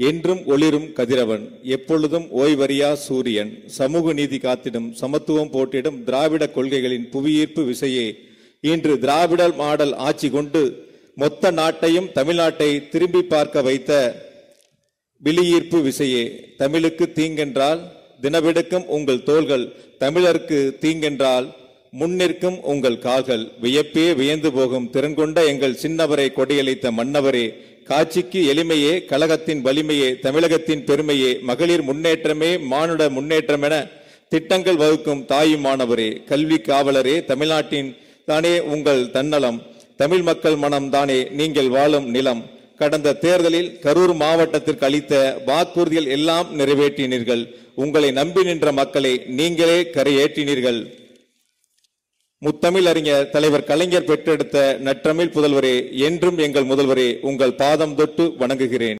என்றும் ஒளிரும் கதிரவன் எப்பொழுதும் ஓய்வறியா சூரியன் சமூக நீதி காத்திடும் சமத்துவம் போட்டிடும் திராவிட கொள்கைகளின் புவியீர்ப்பு விசையே இன்று திராவிட மாடல் ஆட்சி கொண்டு மொத்த நாட்டையும் தமிழ்நாட்டை திரும்பி பார்க்க வைத்த விழியீர்ப்பு விசையே தமிழுக்கு தீங்கென்றால் தினவெடுக்கும் உங்கள் தோள்கள் தமிழருக்கு தீங்கென்றால் முன்னிற்கும் உங்கள் கால்கள் வியப்பே வியந்து போகும் திறன்கொண்ட எங்கள் சின்னவரை கொடையளித்த மன்னவரே காட்சிக்கு எளிமையே கழகத்தின் வலிமையே தமிழகத்தின் பெருமையே மகளிர் முன்னேற்றமே மானுட முன்னேற்றமென திட்டங்கள் வகுக்கும் தாயுமானவரே கல்வி காவலரே தமிழ்நாட்டின் தானே உங்கள் தன்னலம் தமிழ் மக்கள் மனம் தானே நீங்கள் வாழும் நிலம் கடந்த தேர்தலில் கரூர் மாவட்டத்திற்கு அளித்த வாக்குறுதிகள் எல்லாம் நிறைவேற்றினீர்கள் உங்களை நம்பி நின்ற மக்களை நீங்களே கரையேற்றினீர்கள் முத்தமிழறிஞர் தலைவர் கலைஞர் பெற்றெடுத்த நற்றமிழ் புதல்வரே என்றும் எங்கள் முதல்வரே உங்கள் பாதம் தொட்டு வணங்குகிறேன்